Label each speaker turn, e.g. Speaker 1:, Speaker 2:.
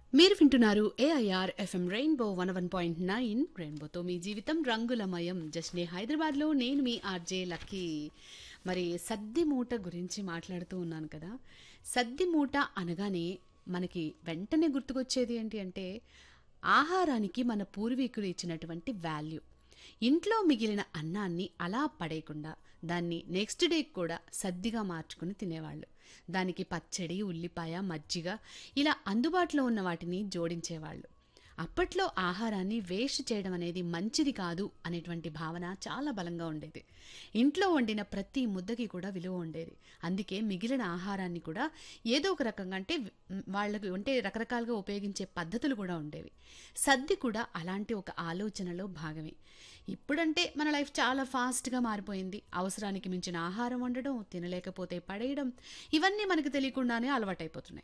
Speaker 1: మీరు వింటున్నారు AIR FM rainbow one one point nine రెయిన్బోతో మీ జీవితం రంగులమయం జస్నే హైదరాబాద్లో నేను మీ ఆర్జే లక్కీ మరి సద్ది మూట గురించి మాట్లాడుతూ ఉన్నాను కదా సద్ది మూట అనగానే మనకి వెంటనే గుర్తుకొచ్చేది ఏంటి అంటే ఆహారానికి మన పూర్వీకులు ఇచ్చినటువంటి వాల్యూ ఇంట్లో మిగిలిన అన్నాన్ని అలా పడేయకుండా దాన్ని నెక్స్ట్ డే కూడా సద్దిగా మార్చుకుని తినేవాళ్ళు దానికి పచ్చడి ఉల్లిపాయ మజ్జిగ ఇలా అందుబాటులో ఉన్న వాటిని జోడించేవాళ్ళు అప్పట్లో ఆహారాన్ని వేస్ట్ చేయడం అనేది మంచిది కాదు అనేటువంటి భావన చాలా బలంగా ఉండేది ఇంట్లో వండిన ప్రతి ముద్దకి కూడా విలువ ఉండేది అందుకే మిగిలిన ఆహారాన్ని కూడా ఏదో ఒక రకంగా అంటే మ్, వాళ్ళకి అంటే రకరకాలుగా ఉపయోగించే పద్ధతులు కూడా ఉండేవి సద్ది కూడా అలాంటి ఒక ఆలోచనలో భాగమే ఇప్పుడంటే మన లైఫ్ చాలా ఫాస్ట్గా మారిపోయింది అవసరానికి మించిన ఆహారం వండడం తినలేకపోతే పడేయడం ఇవన్నీ మనకు తెలియకుండానే అలవాటైపోతున్నాయి